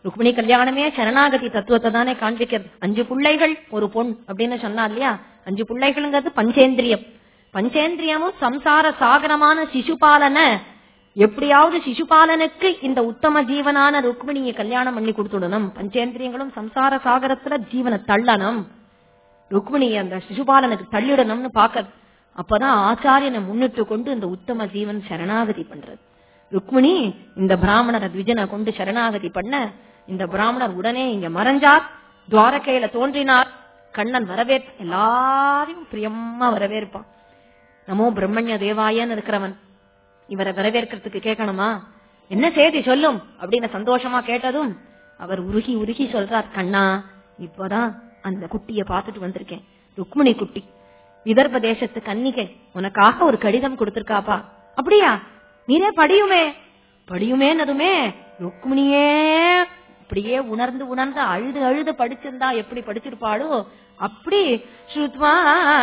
ருக்மிணி கல்யாணமே சரணாகதி தத்துவத்தை தானே காண்பிக்கிறது அஞ்சு பிள்ளைகள் ஒரு பொன் அப்படின்னு சொன்னா இல்லையா அஞ்சு பிள்ளைகள்ங்கிறது பஞ்சேந்திரியம் பஞ்சேந்திரியமும் சம்சார சாகரமான சிசுபாலன எப்படியாவது சிசுபாலனுக்கு இந்த உத்தம ஜீவனான ருக்மிணியை கல்யாணம் பண்ணி கொடுத்துடணும் பஞ்சேந்திரியங்களும் சம்சார சாகரத்துல ஜீவனை தள்ளணும் ருக்மிணியை அந்த சிசுபாலனுக்கு தள்ளிடணும்னு பாக்க அப்பதான் ஆச்சாரியனை முன்னிட்டு கொண்டு இந்த உத்தம ஜீவன் சரணாகதி பண்றது ருக்மிணி இந்த பிராமணரை த்விஜனை கொண்டு சரணாகதி பண்ண இந்த பிராமணர் உடனே இங்க மறைஞ்சார் துவாரகையில தோன்றினார் கண்ணன் வரவேற் எல்லாரையும் பிரியமா வரவேற்பான் நமோ பிரம்மண்ய தேவாயன்னு இருக்கிறவன் இவரை வரவேற்கிறதுக்கு கேட்கணுமா என்ன செய்தி சொல்லும் அப்படின்னு சந்தோஷமா கேட்டதும் அவர் உருகி உருகி சொல்றார் கண்ணா இப்பதான் அந்த குட்டிய பார்த்துட்டு வந்திருக்கேன் ருக்மிணி குட்டி விதர்ப தேசத்து கன்னிகை உனக்காக ஒரு கடிதம் கொடுத்திருக்காப்பா அப்படியா நீரே படியுமே படியுமேனதுமே ருக்மிணியே அப்படியே உணர்ந்து உணர்ந்து அழுது அழுது படிச்சிருந்தா எப்படி படிச்சிருப்பாளோ அப்படி ஸ்ருத்வா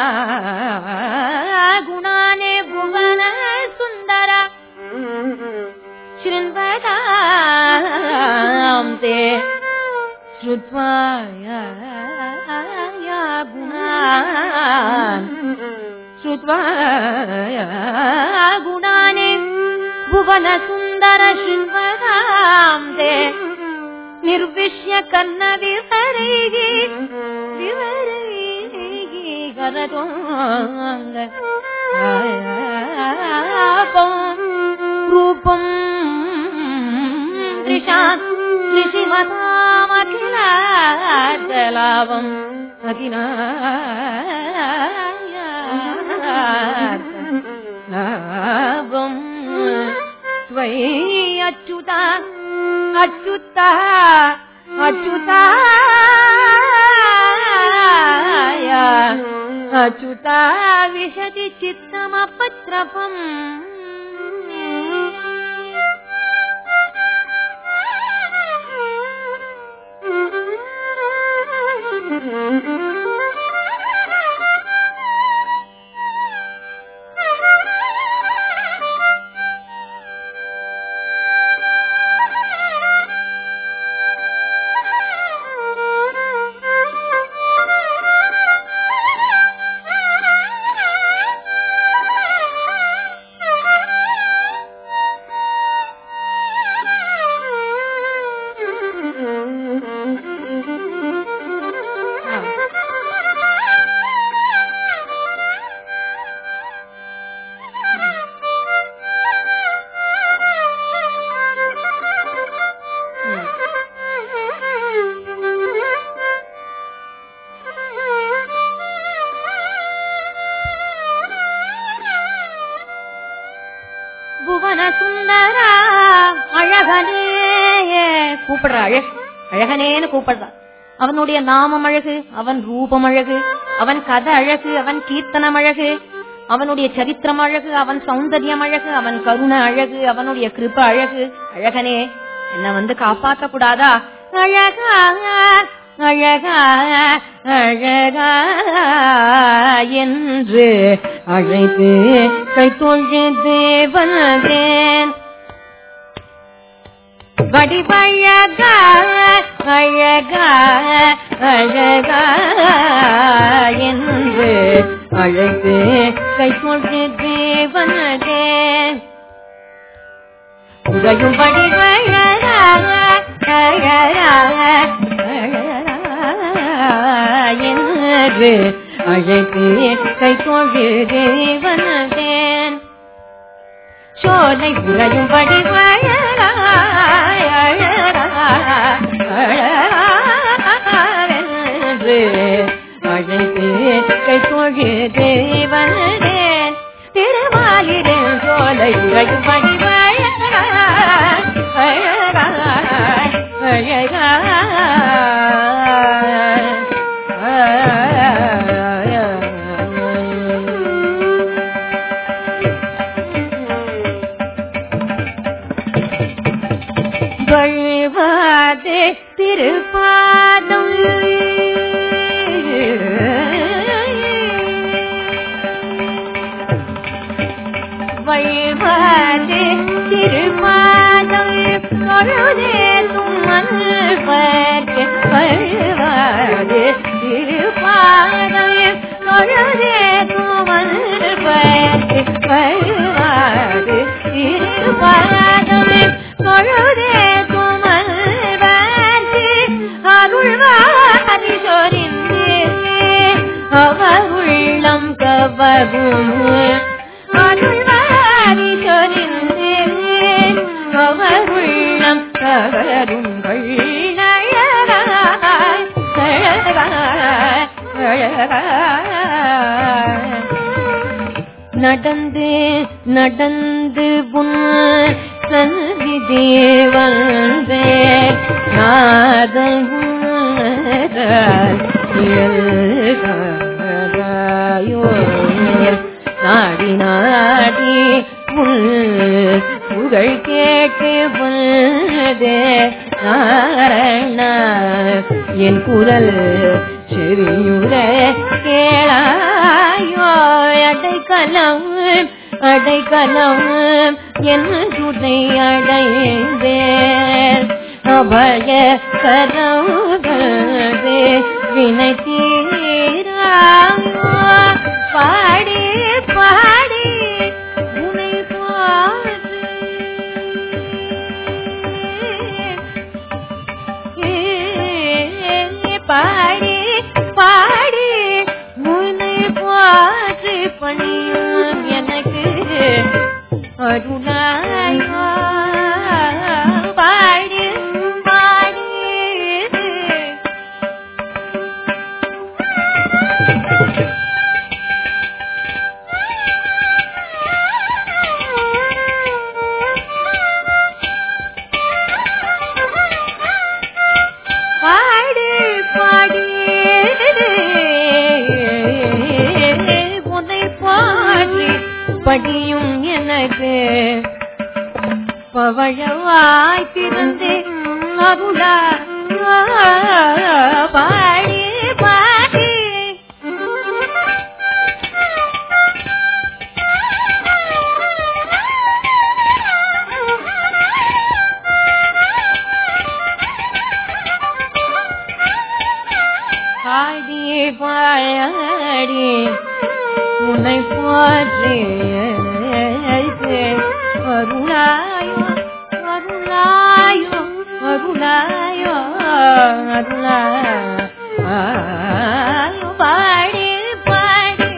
குணானே புவன சுந்தர ஸ்ருண்வதாம் தே ஸ்ருத்வா குணான் श्रुत्वा गुणानि भुवन सुन्दर शृण्वतां ते निर्विश्य कर्ण विवरैः विवरैः करतोङ्ग रूपम् दृशात् ऋषिमतामखिलाजलावम् अखिला லாபம் त्वयि अच्युता अच्युता अच्युता अच्युता विशति चित्तमपत्रपम् புவன சுந்தரா அழகனே கூப்பிடுற அழகு அழகனேன்னு கூப்பிடுறான் அவனுடைய நாமம் அழகு அவன் ரூபம் அழகு அவன் கதை அழகு அவன் கீர்த்தனம் அழகு அவனுடைய சரித்திரம் அழகு அவன் சௌந்தரியம் அழகு அவன் கருணை அழகு அவனுடைய கிருப அழகு அழகனே என்ன வந்து காப்பாத்த கூடாதா அழகா அழகா அழகா என்று அழைத்து கை தொழு தேவனேன் வடிவழகா அழகா அழகா என்று அழைத்து கை கொண்டு தேவனேன் உதையும் வடிவழகா அழகா என்று அழைத்து கை கொண்டு தேவனேன் சோலை உறையும் வடிவழகா என்று அழைத்து கை தொழு தேவனேன் திருமாலிடன் சோலை உறையும் வடிவழகா அழகா வழிவாதே திருப்பாதம் வழிவாதே திருப்பாதம் தொழுதே தும்மன் பழுவாது திருப்பாதமே தொழுதே துமல்பட்டு பழுவாது திருப்பாதமே தொழுதே துமல்பட்டு அருள்வாதி சொரிந்தே அவர் உள்ளம் கவரும் அருள்வாதி சொரிந்தே அவர் உள்ளம் கவரும் கொள்ளழகாய் அழகாய் அழகாய் நடந்து நடந்து புன் சந்நிதி வந்தே நாதல் நாடி நாடி உள் புகழ் கேட்டு வந்தே நாரண என் குரல் செவியுற கேளாயோ அடைக்கலம் அடைக்கலம் என் துணை அடைந்தேன் அபய கரவுகளே வினை தீராமோ பாடி பாடி உனை பாடி பாடி முனை போற்று பணியும் எனக்கு அருணாயோ பாடி பாடி பாடி பாடி உன்னை பாடி படியும் எனக்கு பவழவாய் பிறந்து அருளா பாடி பாடி பாடி பாடி உன்னை போற்றி அருளாயோ அருளாயோ அருளாயோ அருளாயோ பாடி பாடி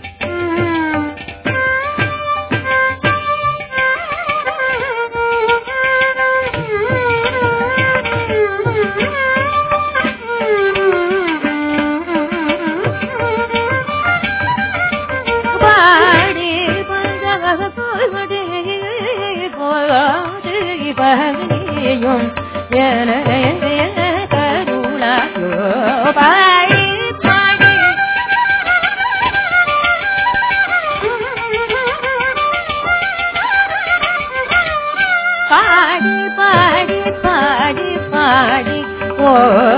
பாடி பஞ்சக போய்வதே போது பகனியும் என கருளாயோ பாடி பாடி பாடி பாடி பாடி பாடி ஓ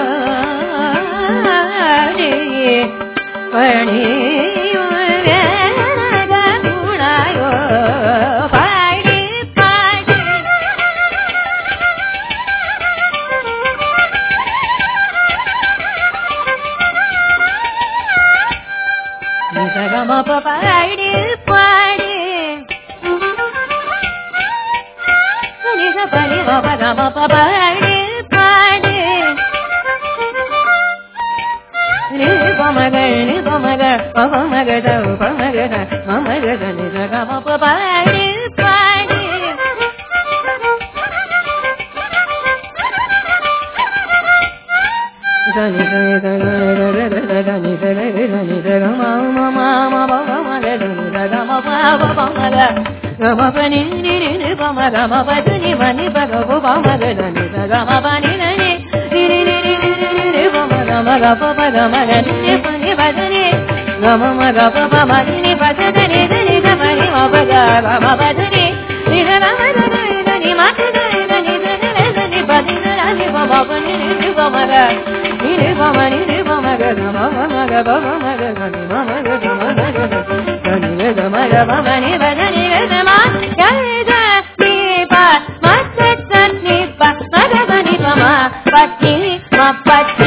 பணியுனாயோ பாடி பாடி நிசகம பாடி பாடி நிச பனி மபகம பாடி பாடி நிபமகள் நிபமகள் பமகத பமகத மமகத நிசகம பாடி பாடி சனி சனி சனி சனி சனி சகம மம மம பமகத நிசகம பாப பமக கம பனி நி நி நி பம கம பதனி மணி பகவு பமகத நிசகம பனி நனி நி நி நி நி நி நி நி பம கம கப பகம கனி பனி பதனி கம ம கப பம நி பதனி நி கமனி மப கம பதனி நி கம நி நி மத நி நி பதி நி பம பனி நி பம க நி நி பம நி நி பம க கம ம க பம ம க கனி மம க கம ம க கனி க கம க பம நி பதனி க கம க க நி ப ம க க நி ப ம க பனி பம பத்தி ம பத்தி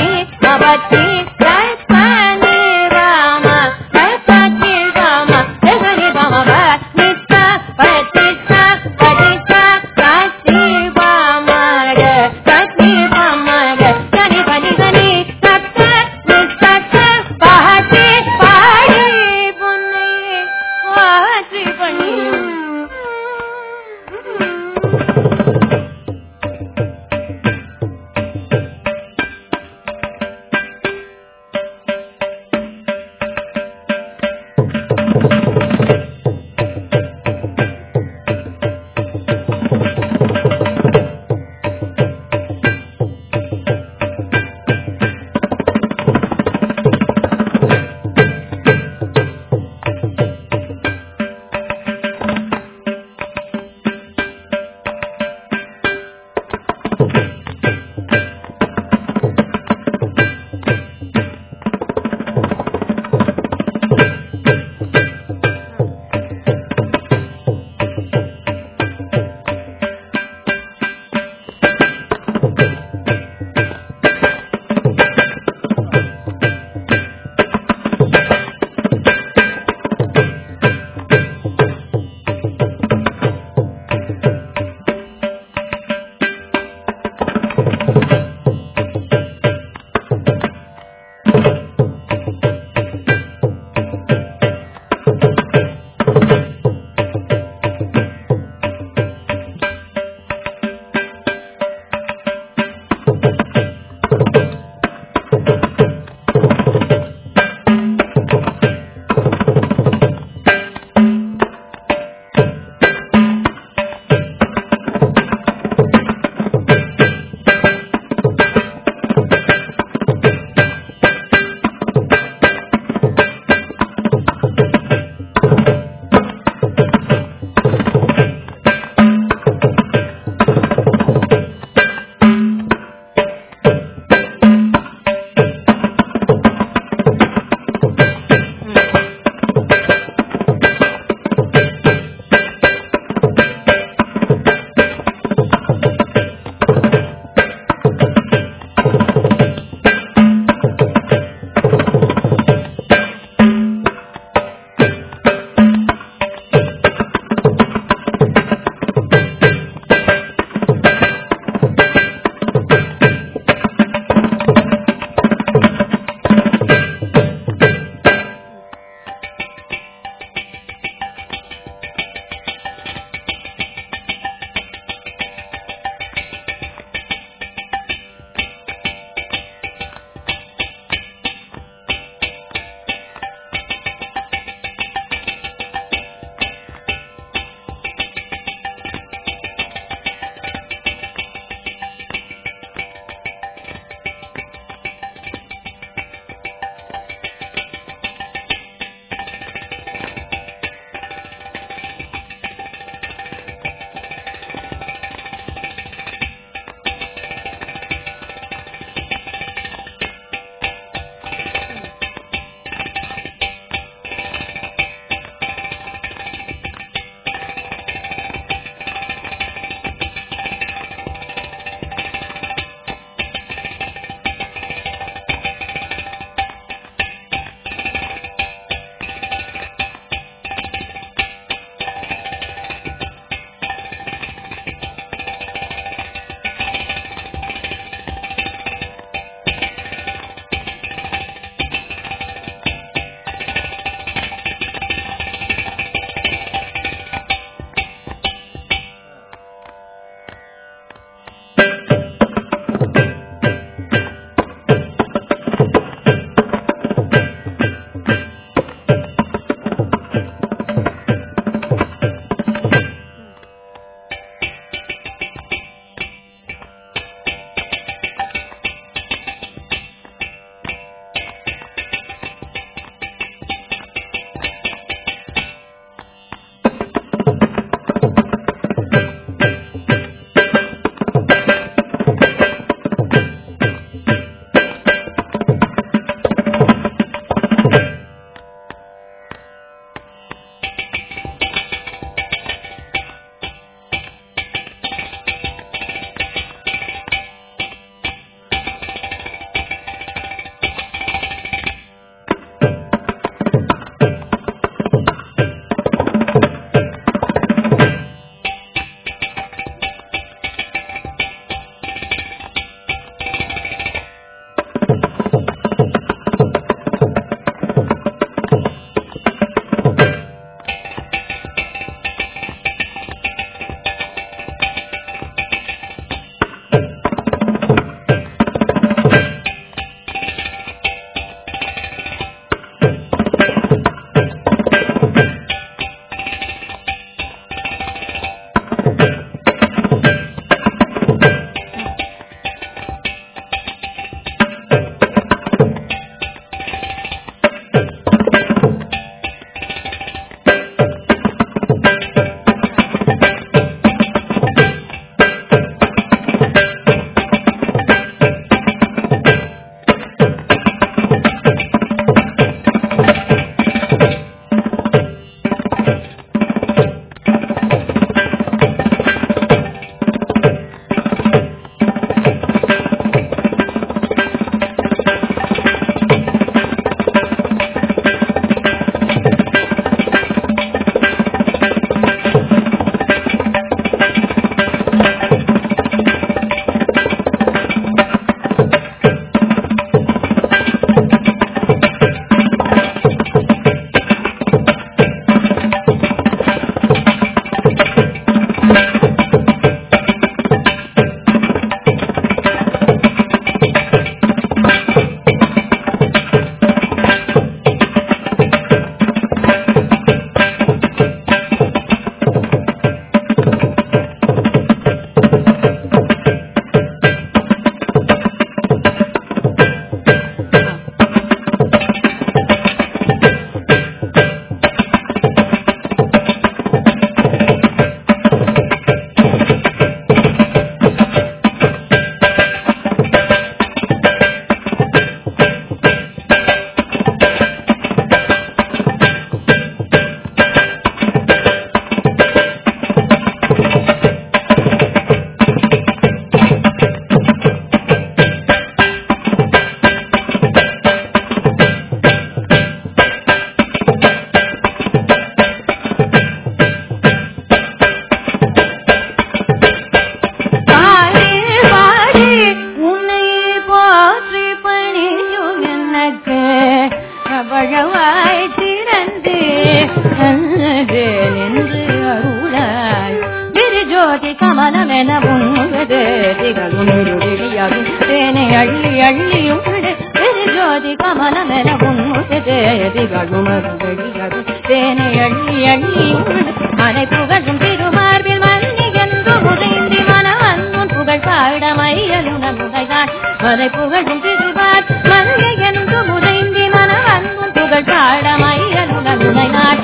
போற்றி பணியும் எனக்கு அவழவாய் திறந்து அன்று நின்று அருளாய் விரிஜோதி கமலமென உண்ணுவது திகழும் தேனை அள்ளி அள்ளியும் விரிஜோதி கமலமென உண்ணுவது திகழும் தேனை அள்ளி அள்ளியும் அனை புகழும் திருமார்பில் மன்னி என்று உறைந்தி மனவன்னும் புகழ் பாட மையலுன முகைதான் அனை புகழும் திருமார் மன்னி என்று உறைந்தி மனவன்னும் புகழ் பாட மையலுன முகைதான்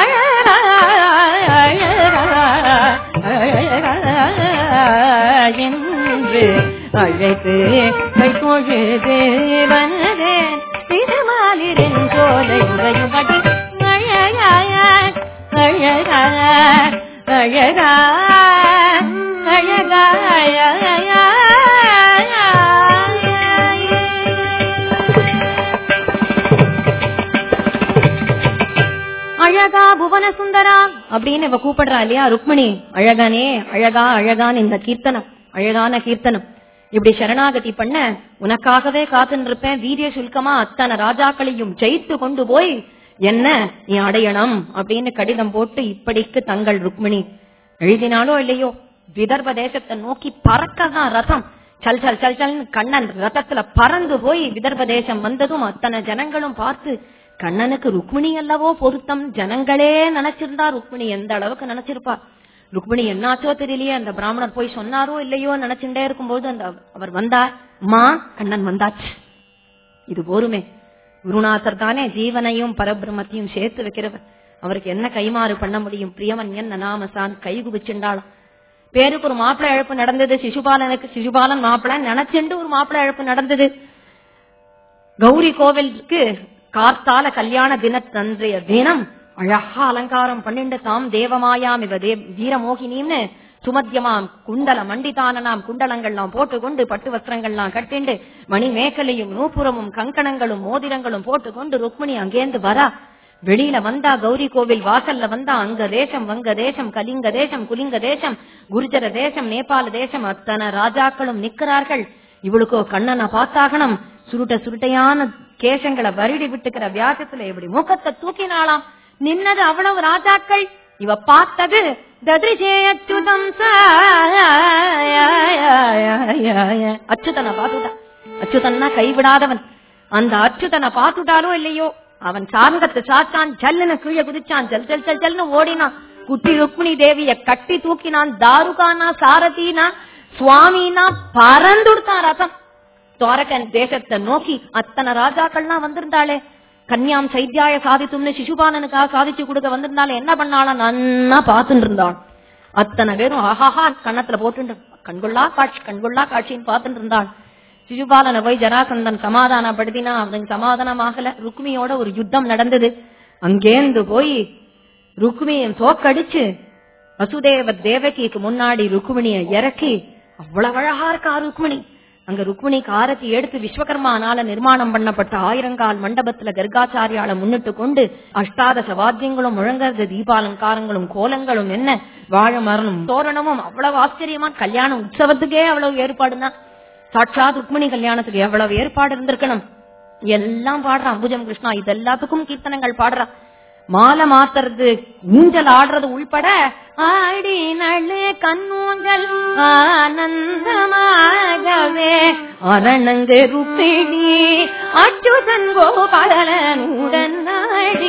என்று அழைத்து கைகொழுது வந்தேன் திருமாலிரின் சோலை உரையும்படி அழகாய அழகா அழகா அழகா புவன சுந்தரா அப்படின்னு இவ கூப்பிடுறா இல்லையா ருக்மிணி அழகானே அழகா அழகான் இந்த கீர்த்தனம் அழகான கீர்த்தனம் இப்படி சரணாகதி பண்ண உனக்காகவே காத்துன்னு இருப்பேன் வீரிய சுல்கமா அத்தனை ராஜாக்களையும் ஜெயித்து கொண்டு போய் என்ன நீ அடையணும் அப்படின்னு கடிதம் போட்டு இப்படிக்கு தங்கள் ருக்மிணி எழுதினாலோ இல்லையோ விதர்ப தேசத்தை நோக்கி பறக்கதான் ரதம் சல் சல் சல் சல்னு கண்ணன் ரதத்துல பறந்து போய் விதர்ப தேசம் வந்ததும் அத்தனை ஜனங்களும் பார்த்து கண்ணனுக்கு ருக்மிணி அல்லவோ பொருத்தம் ஜனங்களே நினைச்சிருந்தா ருக்மிணி எந்த அளவுக்கு நினைச்சிருப்பா ருக்மிணி என்னாச்சோ தெரியலையே அந்த பிராமணர் போய் சொன்னாரோ இல்லையோ நினைச்சுட்டே இருக்கும்போது அந்த அவர் வந்தார் மா கண்ணன் வந்தாச்சு இது போருமே குருநாதர் தானே ஜீவனையும் பரபிரமத்தையும் சேர்த்து வைக்கிறவர் அவருக்கு என்ன கைமாறு பண்ண முடியும் பிரியமன் என்ன நாமசான் கை குவிச்சுண்டாளாம் பேருக்கு ஒரு மாப்பிள்ளை இழப்பு நடந்தது சிசுபாலனுக்கு சிசுபாலன் மாப்பிள்ளை நினைச்சுண்டு ஒரு மாப்பிள்ளை இழப்பு நடந்தது கௌரி கோவிலுக்கு கார்த்தால கல்யாண தினத்தன்றைய தினம் அழகா அலங்காரம் பண்ணிண்டு தாம் தேவமாயாம் இவ தேவ் வீரமோகினின்னு சுமத்தியமாம் குண்டல மண்டிதானனாம் குண்டலங்கள்லாம் போட்டுக்கொண்டு பட்டு வஸ்திரங்கள்லாம் கட்டிண்டு மணி மேக்கலையும் நூப்புறமும் கங்கணங்களும் மோதிரங்களும் போட்டுக்கொண்டு ருக்மிணி அங்கேந்து வரா வெளியில வந்தா கௌரி கோவில் வாசல்ல வந்தா அங்க தேசம் வங்க தேசம் கலிங்க தேசம் குலிங்க தேசம் குருஜர தேசம் நேபாள தேசம் அத்தனை ராஜாக்களும் நிக்கிறார்கள் இவளுக்கோ கண்ணனை பார்த்தாகணும் சுருட்ட சுருட்டையான கேசங்களை வருடி விட்டுக்கிற வியாசத்துல இப்படி மூக்கத்தை தூக்கினாளாம் நின்னது அவ்வளவு ராஜாக்கள் இவ பார்த்தது ததிரிஜே அச்சுதம் அச்சுதனை பார்த்துட்டா அச்சுதன்னா கைவிடாதவன் அந்த அச்சுதனை பார்த்துட்டாலோ இல்லையோ அவன் சார்ந்தத்தை சாச்சான் ஜல்லுன்னு கீழே குதிச்சான் ஜல் ஜல் ஜல் ஜல்னு ஓடினான் குட்டி ருக்மிணி தேவிய கட்டி தூக்கினான் தாருகானா சாரதினா சுவாமினா பறந்துடுத்தான் ரதம் துவாரகன் தேசத்தை நோக்கி அத்தனை ராஜாக்கள்லாம் வந்திருந்தாளே கன்யாம் சைத்தியாய சாதித்தும்னு சிசுபாலனுக்காக சாதிச்சு கொடுக்க வந்திருந்தாலும் என்ன பண்ணாலும் நன்னா பார்த்துட்டு இருந்தாள் அத்தனை பேரும் ஆஹாஹா கண்ணத்துல போட்டு கண்கொள்ளா காட்சி கண்கொள்ளா காட்சின்னு பார்த்துட்டு இருந்தாள் சிசுபாலனை போய் ஜராசந்தன் சமாதானப்படுத்தினா அவன் சமாதானமாகல ருக்மியோட ஒரு யுத்தம் நடந்தது அங்கேந்து போய் ருக்மியை தோக்கடிச்சு வசுதேவ தேவகிக்கு முன்னாடி ருக்மிணிய இறக்கி அவ்வளவு அழகா இருக்கா ருக்மிணி அங்க ருக்மிணி காரத்தை எடுத்து விஸ்வகர்மானால நிர்மாணம் பண்ணப்பட்ட ஆயிரங்கால் மண்டபத்துல கர்காச்சாரியால முன்னிட்டு கொண்டு அஷ்டாதச வாத்தியங்களும் முழங்கறது தீபாலங்காரங்களும் கோலங்களும் என்ன வாழ மரணம் தோரணமும் அவ்வளவு ஆச்சரியமா கல்யாண உற்சவத்துக்கே அவ்வளவு ஏற்பாடுனா சாட்சாத் ருக்மிணி கல்யாணத்துக்கு எவ்வளவு ஏற்பாடு இருந்திருக்கணும் எல்லாம் பாடுறான் அம்புஜம் கிருஷ்ணா இது எல்லாத்துக்கும் கீர்த்தனங்கள் பாடுறான் மாலை மாத்துறது ஊஞ்சல் ஆடுறது உள்பட ஆடி நழு கண்ணூஞ்சல் ஆனந்தமாகவே அரணங்கு ருப்பிடி அச்சுதன் கோபாலனுடன் ஆடி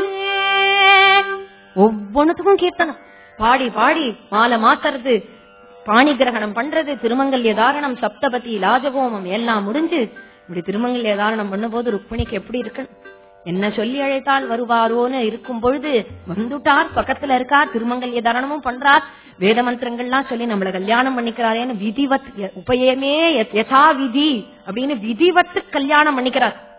ஒவ்வொன்னுத்துக்கும் கீர்த்தனம் பாடி பாடி மாலை மாத்துறது பாணி கிரகணம் பண்றது திருமங்கல்ய தாரணம் சப்தபதி லாஜகோமம் எல்லாம் முடிஞ்சு இப்படி திருமங்கல்ய தாரணம் பண்ணும்போது ருக்மிணிக்கு எப்படி இருக்கு என்ன சொல்லி அழைத்தால் வருவாரோன்னு இருக்கும் பொழுது வந்துட்டார் பக்கத்துல இருக்கார் திருமங்கல்ய தாரணமும் பண்றார் வேத மந்திரங்கள்லாம் சொல்லி நம்மள கல்யாணம் பண்ணிக்கிறாரேன்னு விதிவத் உபயமே யதா விதி அப்படின்னு விதிவத்து கல்யாணம் பண்ணிக்கிறார்